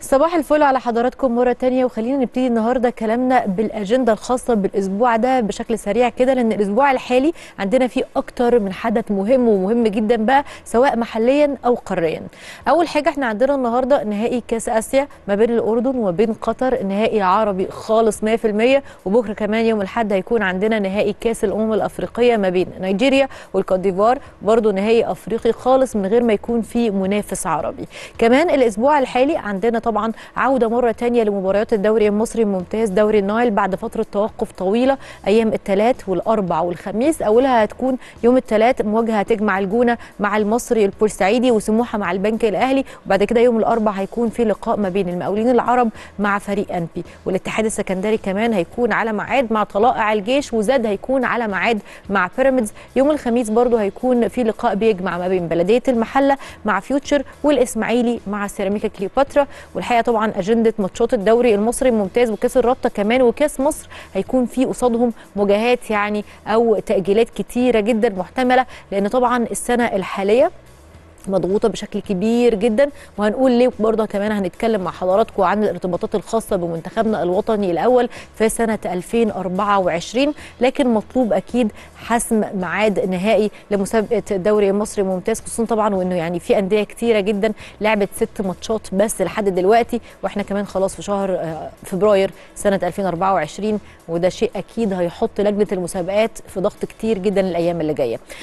صباح الفل على حضراتكم مرة تانية وخلينا نبتدي النهاردة كلامنا بالأجندة الخاصة بالأسبوع ده بشكل سريع كده لأن الأسبوع الحالي عندنا فيه أكتر من حدث مهم ومهم جدا بقى سواء محليا أو قاريا أول حاجة احنا عندنا النهاردة نهائي كأس آسيا ما بين الأردن وما بين قطر نهائي عربي خالص 100% وبكرة كمان يوم الأحد هيكون عندنا نهائي كأس الأمم الأفريقية ما بين نيجيريا والكوت ديفوار برضه نهائي أفريقي خالص من غير ما يكون فيه منافس عربي كمان الأسبوع الحالي عندنا طبعا عودة مرة تانية لمباريات الدوري المصري الممتاز دوري النايل بعد فترة توقف طويلة أيام الثلاث والأربع والخميس أولها هتكون يوم الثلاث مواجهة هتجمع الجونة مع المصري البورسعيدي وسموحة مع البنك الأهلي وبعد كده يوم الأربع هيكون في لقاء ما بين المقاولين العرب مع فريق أنبي والاتحاد السكندري كمان هيكون على ميعاد مع طلائع الجيش وزاد هيكون على ميعاد مع بيراميدز يوم الخميس برضه هيكون في لقاء بيجمع ما بين بلدية المحلة مع فيوتشر والإسماعيلي مع سيراميكا كليوباترا والحقيقة طبعا أجندة ماتشات الدوري المصري الممتاز وكاس الرابطة كمان وكاس مصر هيكون في قصادهم مواجهات يعني أو تأجيلات كتيرة جدا محتملة لأن طبعا السنة الحالية مضغوطه بشكل كبير جدا وهنقول ليه برضه كمان هنتكلم مع حضراتكم عن الارتباطات الخاصه بمنتخبنا الوطني الاول في سنه 2024 لكن مطلوب اكيد حسم ميعاد نهائي لمسابقه الدوري المصري الممتاز خصوصا طبعا وانه يعني في انديه كتيره جدا لعبت ست ماتشات بس لحد دلوقتي واحنا كمان خلاص في شهر فبراير سنه 2024 وده شيء اكيد هيحط لجنه المسابقات في ضغط كتير جدا الايام اللي جايه